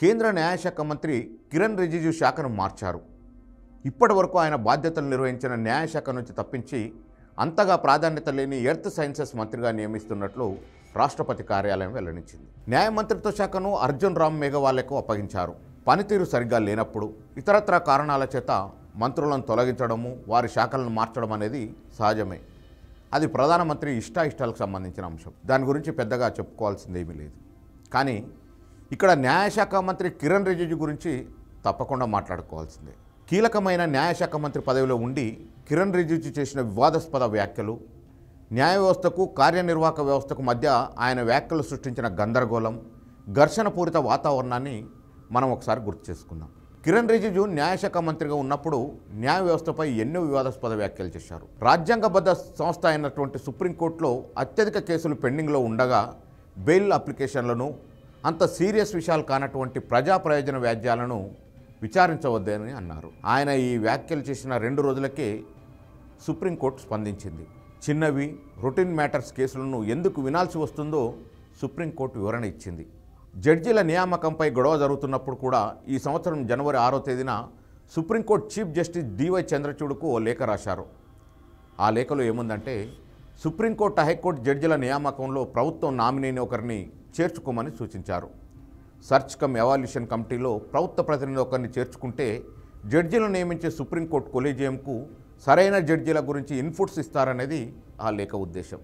కేంద్ర న్యాయశాఖ మంత్రి కిరణ్ రిజిజు శాఖను మార్చారు ఇప్పటి వరకు ఆయన బాధ్యతలు నిర్వహించిన న్యాయశాఖ నుంచి తప్పించి అంతగా ప్రాధాన్యత లేని ఎర్త్ సైన్సెస్ మంత్రిగా నియమిస్తున్నట్లు రాష్ట్రపతి కార్యాలయం వెల్లడించింది న్యాయ మంత్రిత్వ శాఖను అర్జున్ రామ్ మేఘవాలేకు అప్పగించారు పనితీరు సరిగ్గా లేనప్పుడు ఇతరత్ర కారణాల చేత మంత్రులను తొలగించడము వారి శాఖలను మార్చడం అనేది సహజమే అది ప్రధానమంత్రి ఇష్టాయిష్టాలకు సంబంధించిన అంశం దాని గురించి పెద్దగా చెప్పుకోవాల్సిందేమీ లేదు కానీ ఇక్కడ న్యాయశాఖ మంత్రి కిరణ్ రిజిజు గురించి తప్పకుండా మాట్లాడుకోవాల్సిందే కీలకమైన న్యాయశాఖ మంత్రి పదవిలో ఉండి కిరణ్ రిజిజు చేసిన వివాదాస్పద వ్యాఖ్యలు న్యాయ వ్యవస్థకు కార్యనిర్వాహక వ్యవస్థకు మధ్య ఆయన వ్యాఖ్యలు సృష్టించిన గందరగోళం ఘర్షణపూరిత వాతావరణాన్ని మనం ఒకసారి గుర్తు చేసుకుందాం కిరణ్ రిజిజు న్యాయశాఖ మంత్రిగా ఉన్నప్పుడు న్యాయ వ్యవస్థపై ఎన్నో వివాదాస్పద వ్యాఖ్యలు చేశారు రాజ్యాంగబద్ధ సంస్థ అయినటువంటి సుప్రీంకోర్టులో అత్యధిక కేసులు పెండింగ్లో ఉండగా బెయిల్ అప్లికేషన్లను అంత సీరియస్ విషయాలు కానటువంటి ప్రజా ప్రయోజన వ్యాజ్యాలను విచారించవద్దని అన్నారు ఆయన ఈ వ్యాఖ్యలు చేసిన రెండు రోజులకే సుప్రీంకోర్టు స్పందించింది చిన్నవి రొటీన్ మ్యాటర్స్ కేసులను ఎందుకు వినాల్సి వస్తుందో సుప్రీంకోర్టు వివరణ ఇచ్చింది జడ్జీల నియామకంపై గొడవ జరుగుతున్నప్పుడు కూడా ఈ సంవత్సరం జనవరి ఆరో తేదీన సుప్రీంకోర్టు చీఫ్ జస్టిస్ డివై చంద్రచూడ్కు ఓ లేఖ రాశారు ఆ లేఖలో ఏముందంటే సుప్రీంకోర్టు హైకోర్టు జడ్జిల నియామకంలో ప్రభుత్వం నామినీని ఒకరిని చేర్చుకోమని సూచించారు సర్చ్ కమ్ ఎవాల్యూషన్ కమిటీలో ప్రభుత్వ ప్రతినిధి ఒకరిని చేర్చుకుంటే జడ్జీలను నియమించే సుప్రీంకోర్టు కొలీజియంకు సరైన జడ్జీల గురించి ఇన్పుట్స్ ఇస్తారనేది ఆ లేఖ ఉద్దేశం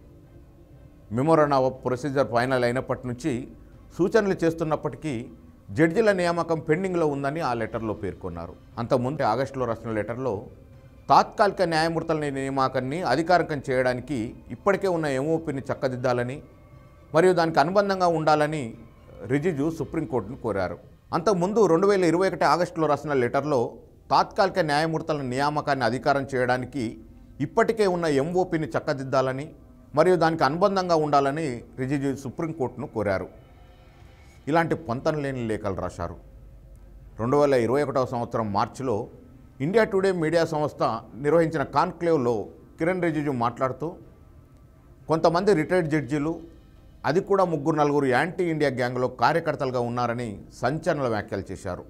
మెమోరన్ ఆఫ్ ప్రొసీజర్ ఫైనల్ అయినప్పటి నుంచి సూచనలు చేస్తున్నప్పటికీ జడ్జిల నియామకం పెండింగ్లో ఉందని ఆ లెటర్లో పేర్కొన్నారు అంతకుముందు ఆగస్టులో రాసిన లెటర్లో తాత్కాలిక న్యాయమూర్తుల నియామకాన్ని అధికారికం చేయడానికి ఇప్పటికే ఉన్న ఎంఓపిని చక్కదిద్దాలని మరియు దానికి అనుబంధంగా ఉండాలని రిజిజు సుప్రీంకోర్టును కోరారు అంతకుముందు రెండు వేల ఇరవై ఒకటి ఆగస్టులో రాసిన లెటర్లో తాత్కాలిక న్యాయమూర్తుల నియామకాన్ని అధికారం చేయడానికి ఇప్పటికే ఉన్న ఎంఓపిని చక్కదిద్దాలని మరియు దానికి అనుబంధంగా ఉండాలని రిజిజు సుప్రీంకోర్టును కోరారు ఇలాంటి పొంతన లేని లేఖలు రాశారు రెండు వేల ఇరవై ఒకటవ సంవత్సరం మార్చిలో ఇండియా టుడే మీడియా సంస్థ నిర్వహించిన కాన్క్లేవ్లో కిరణ్ రిజిజు మాట్లాడుతూ కొంతమంది రిటైర్డ్ జడ్జీలు అది కూడా ముగ్గురు నలుగురు యాంటీ ఇండియా గ్యాంగ్లో కార్యకర్తలుగా ఉన్నారని సంచలన వ్యాఖ్యలు చేశారు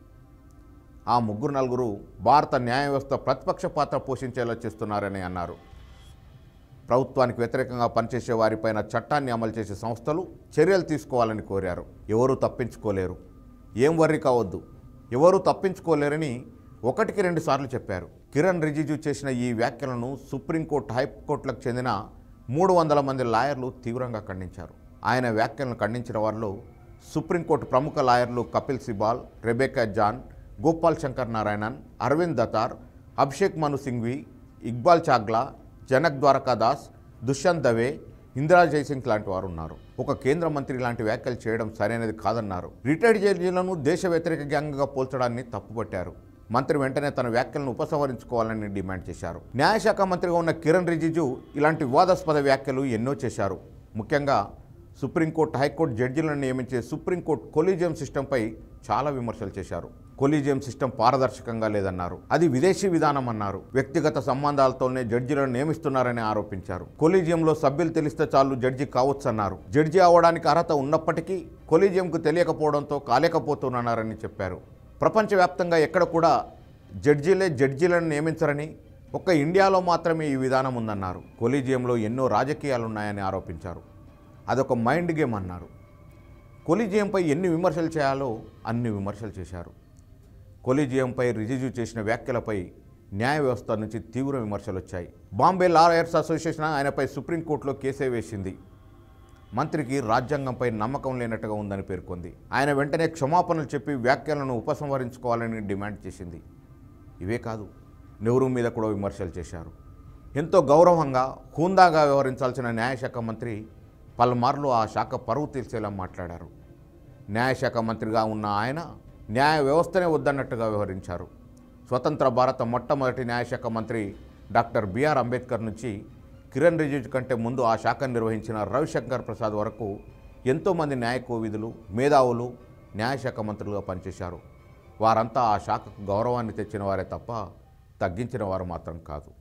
ఆ ముగ్గురు నలుగురు భారత న్యాయ వ్యవస్థ ప్రతిపక్ష పాత్ర పోషించేలా చేస్తున్నారని అన్నారు ప్రభుత్వానికి వ్యతిరేకంగా పనిచేసే వారిపైన చట్టాన్ని అమలు చేసే సంస్థలు చర్యలు తీసుకోవాలని కోరారు ఎవరూ తప్పించుకోలేరు ఏం వర్రి కావద్దు ఎవరూ తప్పించుకోలేరని ఒకటికి రెండు సార్లు చెప్పారు కిరణ్ రిజిజు చేసిన ఈ వ్యాఖ్యలను సుప్రీంకోర్టు హైకోర్టులకు చెందిన మూడు వందల మంది లాయర్లు తీవ్రంగా ఖండించారు ఆయన వ్యాఖ్యలను ఖండించిన వారిలో సుప్రీంకోర్టు ప్రముఖ లాయర్లు కపిల్ సిబాల్ రెబేకా జాన్ గోపాల్ శంకర్ నారాయణన్ అరవింద్ దతార్ అభిషేక్ మను సింఘ్వి ఇక్బాల్ చాగ్లా జనక్ ద్వారకాదాస్ దుష్యంత్ దవే ఇందిరా జైసింగ్ లాంటి వారు ఉన్నారు ఒక కేంద్ర మంత్రి లాంటి వ్యాఖ్యలు చేయడం సరైనది కాదన్నారు రిటైర్డ్ జడ్జీలను దేశ వ్యతిరేక గ్యాంగ్గా పోల్చడాన్ని తప్పుపట్టారు మంత్రి వెంటనే తన వ్యాఖ్యలను ఉపసంహరించుకోవాలని డిమాండ్ చేశారు న్యాయశాఖ మంత్రిగా ఉన్న కిరణ్ రిజిజు ఇలాంటి వివాదాస్పద వ్యాఖ్యలు ఎన్నో చేశారు ముఖ్యంగా సుప్రీంకోర్టు హైకోర్టు జడ్జీలను నియమించే సుప్రీంకోర్టు కొలీజియం సిస్టంపై చాలా విమర్శలు చేశారు కొలీజియం సిస్టమ్ పారదర్శకంగా లేదన్నారు అది విదేశీ విధానం అన్నారు వ్యక్తిగత సంబంధాలతోనే జడ్జీలను నియమిస్తున్నారని ఆరోపించారు కొలీజియంలో సభ్యులు తెలిస్తే చాలు జడ్జి కావచ్చన్నారు జడ్జి అవడానికి అర్హత ఉన్నప్పటికీ కొలీజియంకు తెలియకపోవడంతో కాలేకపోతున్నారని చెప్పారు ప్రపంచవ్యాప్తంగా ఎక్కడ కూడా జడ్జీలే జడ్జీలను నియమించరని ఒక్క ఇండియాలో మాత్రమే ఈ విధానం ఉందన్నారు కొలీజియంలో ఎన్నో రాజకీయాలున్నాయని ఆరోపించారు అదొక మైండ్ గేమ్ అన్నారు కొలీజియంపై ఎన్ని విమర్శలు చేయాలో అన్ని విమర్శలు చేశారు కొలీజియంపై రిజిజు చేసిన వ్యాఖ్యలపై న్యాయ వ్యవస్థ నుంచి తీవ్ర విమర్శలు వచ్చాయి బాంబే లాయర్స్ అసోసియేషన్ ఆయనపై సుప్రీంకోర్టులో కేసే వేసింది మంత్రికి రాజ్యాంగంపై నమ్మకం లేనట్టుగా ఉందని పేర్కొంది ఆయన వెంటనే క్షమాపణలు చెప్పి వ్యాఖ్యలను ఉపసంహరించుకోవాలని డిమాండ్ చేసింది ఇవే కాదు నెహ్రూ మీద కూడా విమర్శలు చేశారు ఎంతో గౌరవంగా హూందాగా వ్యవహరించాల్సిన న్యాయశాఖ మంత్రి పలుమార్లు ఆ శాఖ పరువు తీర్చేలా మాట్లాడారు న్యాయశాఖ మంత్రిగా ఉన్న ఆయన న్యాయ వ్యవస్థనే వద్దన్నట్టుగా వ్యవహరించారు స్వతంత్ర భారత మొట్టమొదటి న్యాయశాఖ మంత్రి డాక్టర్ బిఆర్ అంబేద్కర్ నుంచి కిరణ్ రిజిజు కంటే ముందు ఆ శాఖను నిర్వహించిన రవిశంకర్ ప్రసాద్ వరకు ఎంతోమంది న్యాయ కోవిదులు మేధావులు న్యాయశాఖ మంత్రులుగా పనిచేశారు వారంతా ఆ శాఖకు గౌరవాన్ని తెచ్చిన వారే తప్ప తగ్గించిన వారు మాత్రం కాదు